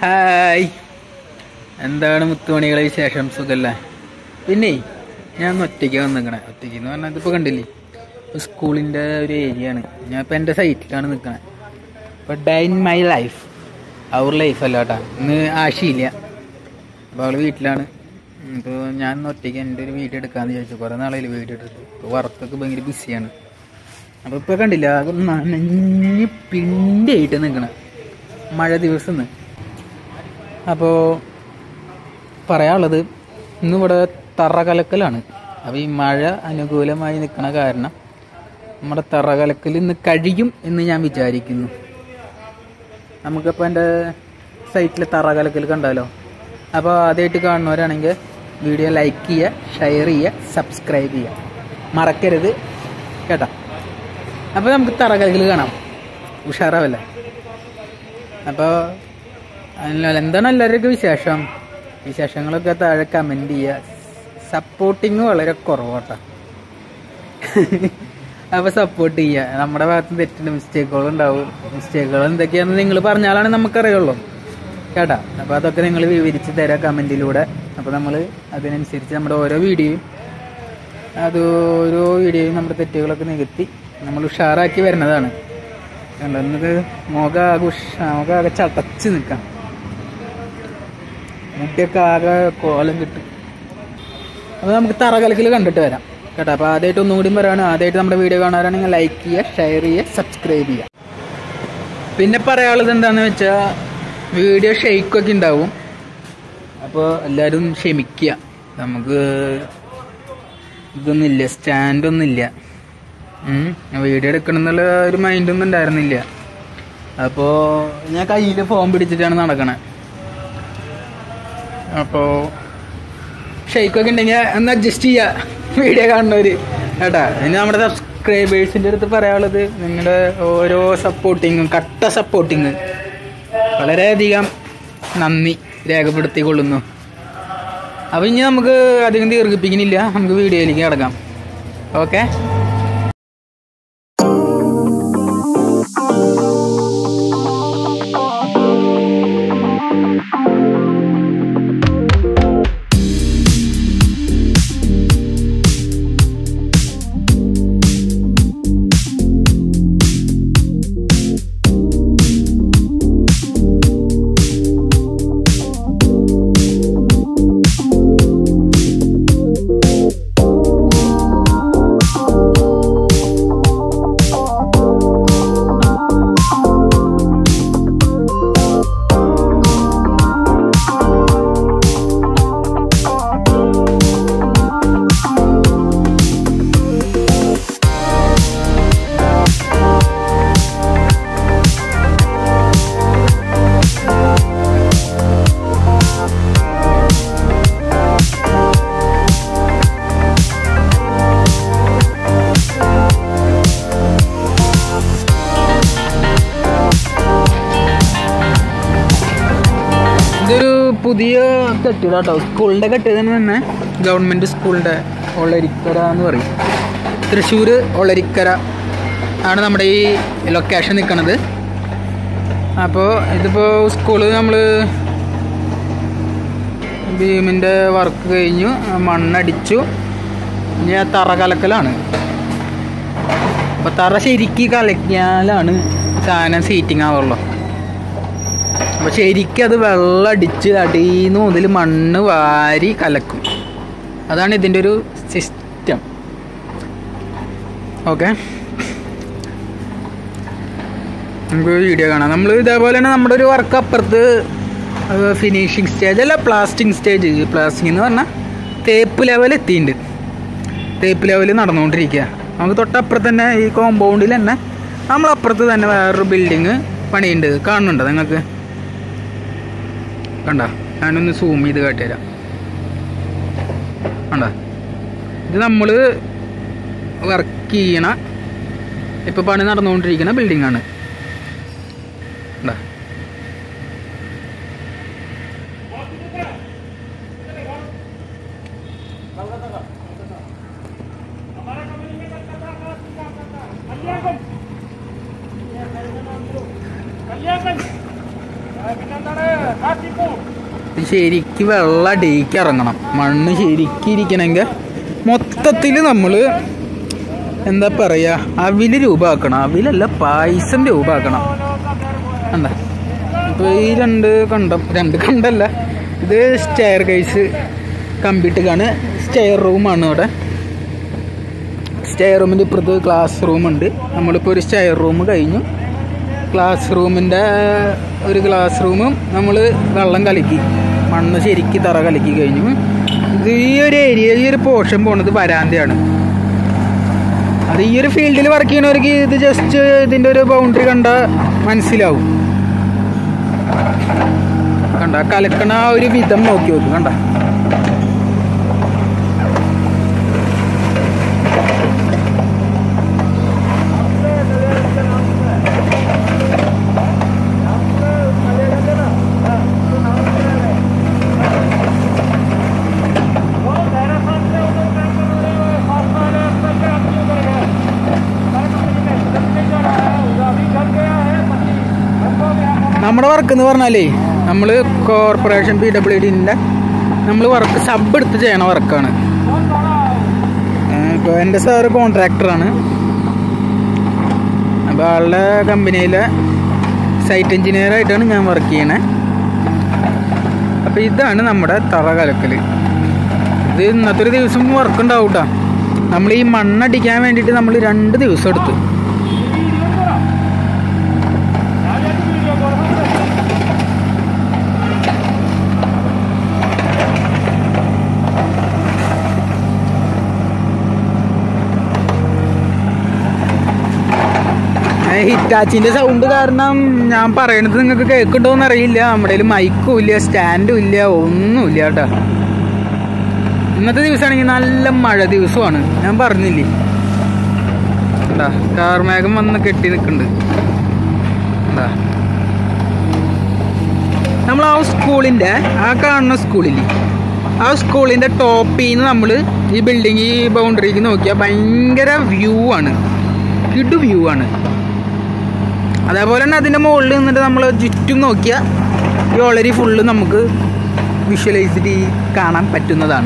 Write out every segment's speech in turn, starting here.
hi എന്താണ് മുത്തുമണികളെ വിശേഷം സുഖല്ലേ പിന്നെ ഞാൻ ഒന്ന് ഒറ്റയ്ക്ക് വന്നിക്കണേ ഒറ്റയ്ക്ക് എന്ന് പറഞ്ഞാൽ ഇതിപ്പോൾ കണ്ടില്ലേ സ്കൂളിൻ്റെ ഒരു ഏരിയ ആണ് ഞാൻ ഇപ്പം എൻ്റെ സൈറ്റിലാണ് നിൽക്കണേ അപ്പോൾ ഡേ ഇൻ മൈ ലൈഫ് അവർ ലൈഫ് അല്ല കേട്ടോ ഇന്ന് ആശയില്ല അപ്പോൾ അവൾ വീട്ടിലാണ് ഇപ്പോൾ ഞാൻ ഒന്ന് ഒറ്റയ്ക്ക് എൻ്റെ ഒരു വീഡിയോ എടുക്കാമെന്ന് ചോദിച്ചു കുറേ നാളായില്ല വീഡിയോ എടുത്തിട്ട് ഇപ്പോൾ വർക്കൊക്കെ ഭയങ്കര ബിസിയാണ് അപ്പോൾ ഇപ്പോൾ കണ്ടില്ല ആകെ നനഞ്ഞ് പിണ്ടായിട്ട് നിൽക്കണം മഴ ദിവസം ഇന്ന് അപ്പോൾ പറയാനുള്ളത് ഇന്നിവിടെ തറ കലക്കലാണ് അപ്പോൾ ഈ മഴ അനുകൂലമായി നിൽക്കണ കാരണം നമ്മുടെ തറ കലക്കൽ ഇന്ന് കഴിയും എന്ന് ഞാൻ വിചാരിക്കുന്നു നമുക്കപ്പോൾ എൻ്റെ സൈറ്റിൽ തറ കലക്കൽ കണ്ടാലോ അപ്പോൾ ആദ്യമായിട്ട് കാണുന്നവരാണെങ്കിൽ വീഡിയോ ലൈക്ക് ചെയ്യുക ഷെയർ ചെയ്യുക സബ്സ്ക്രൈബ് ചെയ്യുക മറക്കരുത് കേട്ടോ അപ്പോൾ നമുക്ക് തറ കലക്കൽ കാണാം ഉഷാറാവല്ലേ അപ്പോൾ എന്താണ് എല്ലാവരുടെയൊക്കെ വിശേഷം വിശേഷങ്ങളൊക്കെ താഴെ കമൻറ്റ് ചെയ്യുക സപ്പോർട്ടിങ് വളരെ കുറവാട്ടോ അപ്പോൾ സപ്പോർട്ട് ചെയ്യുക നമ്മുടെ ഭാഗത്ത് തെറ്റുണ്ട് മിസ്റ്റേക്കുകൾ ഉണ്ടാവും മിസ്റ്റേക്കുകൾ എന്തൊക്കെയാണെന്ന് നിങ്ങൾ പറഞ്ഞാലാണ് നമുക്കറിയുള്ളൂ കേട്ടാ അപ്പോൾ അതൊക്കെ നിങ്ങൾ വിവരിച്ച് തരാം കമൻറ്റിലൂടെ അപ്പോൾ നമ്മൾ അതിനനുസരിച്ച് നമ്മുടെ ഓരോ വീഡിയോയും അത് ഓരോ വീഡിയോയും നമ്മുടെ തെറ്റുകളൊക്കെ നികത്തി നമ്മൾ ഉഷാറാക്കി വരുന്നതാണ് കണ്ടോ എന്നിട്ട് മുഖം ആകെ ഉഷ മുഖം ആകെ ചടച്ച് നിൽക്കാം മുടിയൊക്കെ ആകെ കോലം കിട്ടും അപ്പോൾ നമുക്ക് തറകലക്കിൽ കണ്ടിട്ട് വരാം കേട്ടോ അപ്പോൾ ആദ്യമായിട്ട് ഒന്നും കൂടി പറയുകയാണ് ആദ്യമായിട്ട് നമ്മുടെ വീഡിയോ കാണാനാണെങ്കിൽ ലൈക്ക് ചെയ്യുക ഷെയർ ചെയ്യുക സബ്സ്ക്രൈബ് ചെയ്യുക പിന്നെ പറയാനുള്ളത് എന്താണെന്ന് വെച്ചാൽ വീഡിയോ ഷെയ്ക്കൊക്കെ ഉണ്ടാവും അപ്പോൾ എല്ലാവരും ക്ഷമിക്കുക നമുക്ക് ഇതൊന്നുമില്ല സ്റ്റാൻഡൊന്നുമില്ല വീഡിയോ എടുക്കണം എന്നുള്ള ഒരു മൈൻഡൊന്നും ഉണ്ടായിരുന്നില്ല അപ്പോൾ ഞാൻ കയ്യിൽ ഫോൺ പിടിച്ചിട്ടാണ് നടക്കണേ അപ്പോൾ ഷെയ്ക്കൊക്കെ ഉണ്ടെങ്കിൽ ഒന്ന് അഡ്ജസ്റ്റ് ചെയ്യുക വീഡിയോ കാണുന്നവർ കേട്ടാ ഇനി നമ്മുടെ സബ്സ്ക്രൈബേഴ്സിൻ്റെ അടുത്ത് പറയാനുള്ളത് നിങ്ങളുടെ ഓരോ സപ്പോർട്ടിങ്ങും കട്ട സപ്പോർട്ടിങ് വളരെയധികം നന്ദി രേഖപ്പെടുത്തിക്കൊള്ളുന്നു അപ്പോൾ ഇനി നമുക്ക് അധികം ദീർഘിപ്പിക്കുന്നില്ല നമുക്ക് വീഡിയോയിലേക്ക് കിടക്കാം ഓക്കെ ഇതൊരു പുതിയ കെട്ടിട കേട്ടോ സ്കൂളിൻ്റെ കെട്ടിടം തന്നെ ഗവൺമെൻറ് സ്കൂളിൻ്റെ ഒളരിക്കര എന്ന് പറയും തൃശ്ശൂർ ഒളരിക്കര ആണ് നമ്മുടെ ഈ ലൊക്കേഷൻ നിൽക്കുന്നത് അപ്പോൾ ഇതിപ്പോൾ സ്കൂള് നമ്മൾ ഭീമിൻ്റെ വർക്ക് കഴിഞ്ഞു മണ്ണടിച്ചു ഇനി ആ തറ കലക്കലാണ് അപ്പോൾ തറ ശരിക്ക് കലക്കിയാലാണ് സാധനം സീറ്റിംഗ് ആവുള്ളൂ അപ്പോൾ ശരിക്കും അത് വെള്ളം അടിച്ച് അടിയിൽ മുതൽ മണ്ണ് വാരി കലക്കും അതാണ് ഇതിൻ്റെ ഒരു സിസ്റ്റം ഓക്കെ നമുക്ക് വീഡിയോ കാണാം നമ്മൾ ഇതേപോലെ തന്നെ നമ്മുടെ ഒരു വർക്ക് അപ്പുറത്ത് ഫിനിഷിങ് സ്റ്റേജ് അല്ല പ്ലാസ്റ്റിങ് സ്റ്റേജ് പ്ലാസ്റ്റിംഗ് എന്ന് പറഞ്ഞാൽ തേപ്പ് ലെവൽ എത്തിയിട്ടുണ്ട് തേപ്പ് ലെവൽ നടന്നുകൊണ്ടിരിക്കുക നമുക്ക് തൊട്ടപ്പുറത്ത് തന്നെ ഈ കോമ്പൗണ്ടിൽ തന്നെ നമ്മളപ്പുറത്ത് തന്നെ വേറൊരു ബിൽഡിങ് പണിയുണ്ട് കാണുന്നുണ്ടോ നിങ്ങൾക്ക് കണ്ട ഞാനൊന്ന് സൂം ചെയ്ത് കാട്ടിത്തരാം കണ്ട ഇത് നമ്മൾ വർക്ക് ചെയ്യണ ഇപ്പോൾ പണി നടന്നുകൊണ്ടിരിക്കുന്ന ബിൽഡിംഗ് ആണ് കണ്ട ഇത് ശരിക്ക് വെള്ളം അടിയിക്ക് ഇറങ്ങണം മണ്ണ് ശരിക്ക് ഇരിക്കണമെങ്കിൽ മൊത്തത്തിൽ നമ്മൾ എന്താ പറയുക അവില് രൂപമാക്കണം അവിലല്ല പായസം രൂപമാക്കണം എന്താ ഇപ്പോൾ ഈ രണ്ട് കണ്ടം രണ്ട് കണ്ടല്ല ഇത് സ്റ്റെയർ കേസ് കമ്പ്യൂട്ടറാണ് സ്റ്റെയർ റൂമാണ് ഇവിടെ സ്റ്റെയർ റൂമിൻ്റെ ഇപ്പുറത്ത് ക്ലാസ് റൂമുണ്ട് നമ്മളിപ്പോൾ ഒരു സ്റ്റെയർ റൂം കഴിഞ്ഞു ക്ലാസ് റൂമിൻ്റെ ഒരു ക്ലാസ് റൂമും നമ്മൾ വെള്ളം കലക്കി മണ്ണ് ശരിക്ക് തറ കലക്കി കഴിഞ്ഞു ഇത് ഈ ഒരു ഏരിയ ഈ ഒരു പോർഷൻ പോണത് വരാന്തയാണ് അത് ഈ ഒരു ഫീൽഡിൽ വർക്ക് ചെയ്യണവർക്ക് ഇത് ജസ്റ്റ് ഇതിൻ്റെ ഒരു ബൗണ്ടറി കണ്ട മനസ്സിലാവും കണ്ട കലക്കണ ആ ഒരു വിധം നോക്കി നോക്ക് കണ്ട നമ്മുടെ വർക്ക് എന്ന് പറഞ്ഞാലേ നമ്മൾ കോർപ്പറേഷൻ പി ഡബ്ല്യു ഡിൻ്റെ നമ്മൾ വർക്ക് സബ് എടുത്ത് ചെയ്യണ വർക്കാണ് ഇപ്പോൾ എൻ്റെ സാറ് കോൺട്രാക്ടറാണ് അപ്പോൾ ആളുടെ കമ്പനിയിലെ സൈറ്റ് എഞ്ചിനീയർ ആയിട്ടാണ് ഞാൻ വർക്ക് ചെയ്യണേ അപ്പോൾ ഇതാണ് നമ്മുടെ തറ കലക്കൽ ഇത് ഇന്നത്തെ ഒരു ദിവസം വർക്ക് ഉണ്ടാവും കേട്ടോ നമ്മൾ ഈ മണ്ണടിക്കാൻ വേണ്ടിയിട്ട് നമ്മൾ രണ്ട് ദിവസം എടുത്തു ഹിറ്റാച്ചിന്റെ സൗണ്ട് കാരണം ഞാൻ പറയണത് നിങ്ങൾക്ക് കേൾക്കുന്നുണ്ടോന്ന് അറിയില്ല നമ്മുടെ കയ്യിൽ മൈക്കും ഇല്ല സ്റ്റാൻഡും ഇല്ല ഒന്നുമില്ല കേട്ടോ ഇന്നത്തെ ദിവസമാണെങ്കിൽ നല്ല മഴ ദിവസമാണ് ഞാൻ പറഞ്ഞില്ലേ എന്താ കാർമേഘം വന്ന് കെട്ടി നിൽക്കുന്നുണ്ട് എന്താ നമ്മൾ ആ സ്കൂളിന്റെ ആ കാണുന്ന സ്കൂളില്ലേ ആ സ്കൂളിന്റെ ടോപ്പിൽ നിന്ന് നമ്മൾ ഈ ബിൽഡിംഗ് ഈ ബൗണ്ടറിക്ക് നോക്കിയാൽ ഭയങ്കര വ്യൂ ആണ് കിടു വ്യൂ ആണ് അതേപോലെ തന്നെ അതിൻ്റെ മുകളിൽ നിന്നിട്ട് നമ്മൾ ചുറ്റും നോക്കിയാൽ ഈ ഓളരി ഫുള്ള് നമുക്ക് വിഷ്വലൈസ് കാണാൻ പറ്റുന്നതാണ്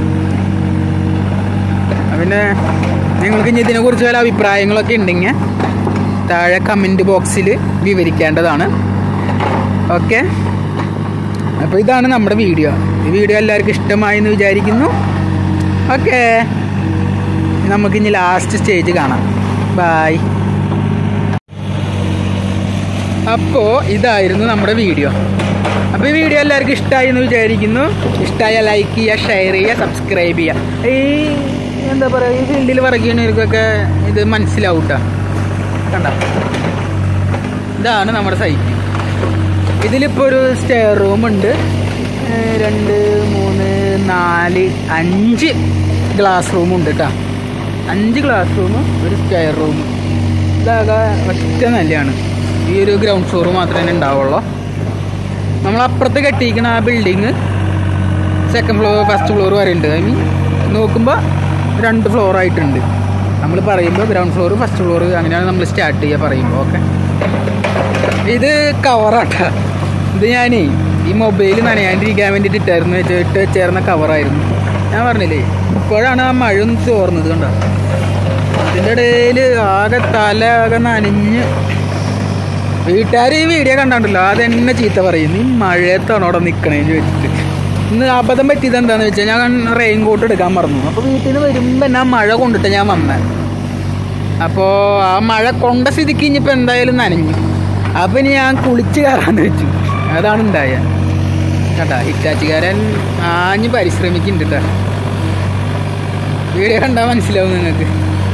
പിന്നെ നിങ്ങൾക്ക് ഇനി ഇതിനെക്കുറിച്ച് വല്ല അഭിപ്രായങ്ങളൊക്കെ ഉണ്ടെങ്കിൽ താഴെ കമൻറ്റ് ബോക്സിൽ വിവരിക്കേണ്ടതാണ് ഓക്കെ അപ്പോൾ ഇതാണ് നമ്മുടെ വീഡിയോ ഈ വീഡിയോ എല്ലാവർക്കും ഇഷ്ടമായി എന്ന് വിചാരിക്കുന്നു ഓക്കെ നമുക്കിനി ലാസ്റ്റ് സ്റ്റേജ് കാണാം ബായ് അപ്പോൾ ഇതായിരുന്നു നമ്മുടെ വീഡിയോ അപ്പോൾ ഈ വീഡിയോ എല്ലാവർക്കും ഇഷ്ടമായി എന്ന് വിചാരിക്കുന്നു ഇഷ്ടമായ ലൈക്ക് ചെയ്യുക ഷെയർ ചെയ്യുക സബ്സ്ക്രൈബ് ചെയ്യുക ഈ എന്താ പറയുക ഈ ഫീൽഡിൽ വർക്ക് ചെയ്യുന്നവർക്കൊക്കെ ഇത് മനസ്സിലാവും കേട്ടോ കണ്ട ഇതാണ് നമ്മുടെ സൈറ്റ് ഇതിലിപ്പോൾ ഒരു സ്റ്റെയർ റൂമുണ്ട് രണ്ട് മൂന്ന് നാല് അഞ്ച് ഗ്ലാസ് റൂമുണ്ട് കേട്ടോ അഞ്ച് ഗ്ലാസ് റൂമും ഒരു സ്റ്റെയർ റൂമും ഇതാകെ ഒറ്റ നിലയാണ് ഈ ഒരു ഗ്രൗണ്ട് ഫ്ലോർ മാത്രമേ ഉണ്ടാവുള്ളൂ നമ്മൾ അപ്പുറത്ത് കെട്ടിയിരിക്കുന്ന ആ building second floor first floor വരെ ഉണ്ട് ഐ മീൻ നോക്കുമ്പോൾ രണ്ട് ഫ്ലോർ ആയിട്ടുണ്ട് നമ്മൾ പറയുമ്പോൾ ഗ്രൗണ്ട് ഫ്ലോർ ഫസ്റ്റ് ഫ്ലോർ അങ്ങനെയാണ് നമ്മൾ സ്റ്റാർട്ട് ചെയ്യുക പറയുമ്പോൾ ഓക്കെ ഇത് കവറാട്ടാ ഇത് ഞാനേ ഈ മൊബൈൽ നനയാണ്ടിരിക്കാൻ വേണ്ടിയിട്ട് ഇട്ടായിരുന്നു വെച്ച് ഇട്ട് വെച്ചേർന്ന കവറായിരുന്നു ഞാൻ പറഞ്ഞില്ലേ ഇപ്പോഴാണ് ആ മഴ ഒന്ന് ചോർന്നത് കണ്ടോ ഇതിൻ്റെ ഇടയിൽ ആകെ തല ആകെ നനഞ്ഞ് വീട്ടുകാർ ഈ വീഡിയോ കണ്ടാണ്ടല്ലോ അതെന്നെ ചീത്ത പറയും നീ മഴയത്താണോ അവിടെ നിൽക്കണേന്ന് ചോദിച്ചിട്ട് ഇന്ന് അബദ്ധം പറ്റിയത് എന്താണെന്ന് വെച്ചാൽ ഞാൻ റെയിൻ കോട്ട് എടുക്കാൻ മറന്നു അപ്പോൾ വീട്ടിൽ നിന്ന് വരുമ്പോൾ എന്നെ ആ മഴ കൊണ്ടിട്ട് ഞാൻ വന്നേ അപ്പോൾ ആ മഴ കൊണ്ട സ്ഥിതിക്ക് ഇനിയിപ്പോൾ എന്തായാലും നനഞ്ഞു അപ്പം ഇനി ഞാൻ കുളിച്ച് കയറാന്ന് വെച്ചു അതാണ് ഉണ്ടായ കേട്ടാ ഹിറ്റാച്ചുകാരൻ ആഞ്ഞ് പരിശ്രമിക്കുന്നുണ്ട് കേട്ടോ വീഡിയോ കണ്ടാൽ മനസ്സിലാവും നിങ്ങൾക്ക്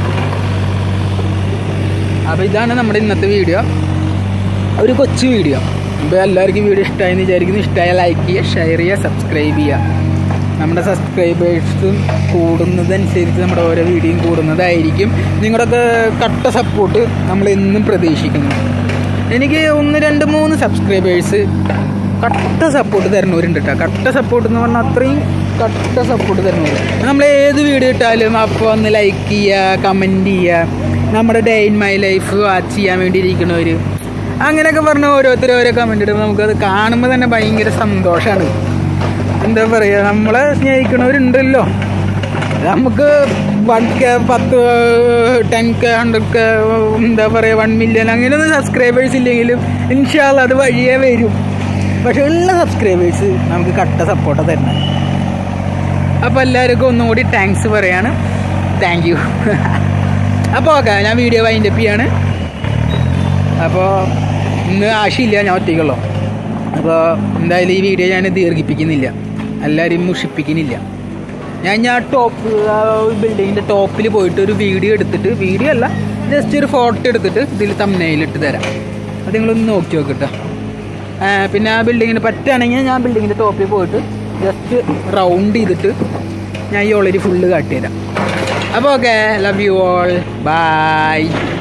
അപ്പോൾ ഇതാണ് നമ്മുടെ ഇന്നത്തെ വീഡിയോ ഒരു കൊച്ചു വീഡിയോ ഇപ്പോൾ എല്ലാവർക്കും വീഡിയോ ഇഷ്ടമായെന്ന് വിചാരിക്കുന്നു ഇഷ്ടമായ ലൈക്ക് ചെയ്യുക ഷെയർ ചെയ്യുക സബ്സ്ക്രൈബ് ചെയ്യുക നമ്മുടെ സബ്സ്ക്രൈബേഴ്സും കൂടുന്നതനുസരിച്ച് നമ്മുടെ ഓരോ വീഡിയോയും കൂടുന്നതായിരിക്കും നിങ്ങളുടെയൊക്കെ കട്ട സപ്പോർട്ട് നമ്മൾ എന്നും പ്രതീക്ഷിക്കുന്നു എനിക്ക് ഒന്ന് രണ്ട് മൂന്ന് സബ്സ്ക്രൈബേഴ്സ് കട്ട സപ്പോർട്ട് തരുന്നവരുണ്ട് കേട്ടോ കട്ട സപ്പോർട്ട് എന്ന് പറഞ്ഞാൽ അത്രയും കട്ട സപ്പോർട്ട് തരുന്നവർ നമ്മൾ ഏത് വീഡിയോ ഇട്ടാലും അപ്പോൾ ഒന്ന് ലൈക്ക് ചെയ്യുക കമൻറ്റ് ചെയ്യുക നമ്മുടെ day in my life watch ചെയ്യാൻ വേണ്ടി ഇരിക്കുന്നവർ അങ്ങനെയൊക്കെ പറഞ്ഞ് ഓരോരുത്തർ ഓരോ കമൻറ്റ് ഇടുമ്പോൾ നമുക്കത് കാണുമ്പോൾ തന്നെ ഭയങ്കര സന്തോഷമാണ് എന്താ പറയുക നമ്മളെ സ്നേഹിക്കണവരുണ്ടല്ലോ നമുക്ക് വൺ കെ പത്ത് ടെൻ കെ ഹൺഡ്രഡ് കെ എന്താ പറയുക വൺ മില്യൺ അങ്ങനെയൊന്നും സബ്സ്ക്രൈബേഴ്സ് ഇല്ലെങ്കിലും ഇൻഷാല്ല അത് വഴിയേ വരും പക്ഷെ ഉള്ള സബ്സ്ക്രൈബേഴ്സ് നമുക്ക് കട്ട സപ്പോർട്ട് തരണം അപ്പോൾ എല്ലാവർക്കും ഒന്നുകൂടി താങ്ക്സ് പറയാണ് താങ്ക് യു അപ്പോൾ ഓക്കെ ഞാൻ വീഡിയോ വൈൻഡപ്പ് ചെയ്യാണ് അപ്പോൾ ഇന്ന് ആശയില്ല ഞാൻ ഒറ്റയ്ക്കുള്ളൂ അപ്പോൾ എന്തായാലും ഈ വീഡിയോ ഞാൻ ദീർഘിപ്പിക്കുന്നില്ല എല്ലാവരെയും മുഷിപ്പിക്കുന്നില്ല ഞാൻ ഞാൻ ടോപ്പ് ബിൽഡിങ്ങിൻ്റെ ടോപ്പിൽ പോയിട്ട് ഒരു വീഡിയോ എടുത്തിട്ട് വീഡിയോ അല്ല ജസ്റ്റ് ഒരു ഫോട്ടോ എടുത്തിട്ട് ഇതിൽ തമ്മനയിലിട്ട് തരാം അത് നിങ്ങളൊന്ന് നോക്കി നോക്കട്ടോ പിന്നെ ആ ബിൽഡിങ്ങിന് പറ്റുകയാണെങ്കിൽ ഞാൻ ബിൽഡിങ്ങിൻ്റെ ടോപ്പിൽ പോയിട്ട് ജസ്റ്റ് റൗണ്ട് ചെയ്തിട്ട് ഞാൻ ഈ ഓളരി ഫുള്ള് കാട്ടി തരാം അപ്പോൾ okay love you all by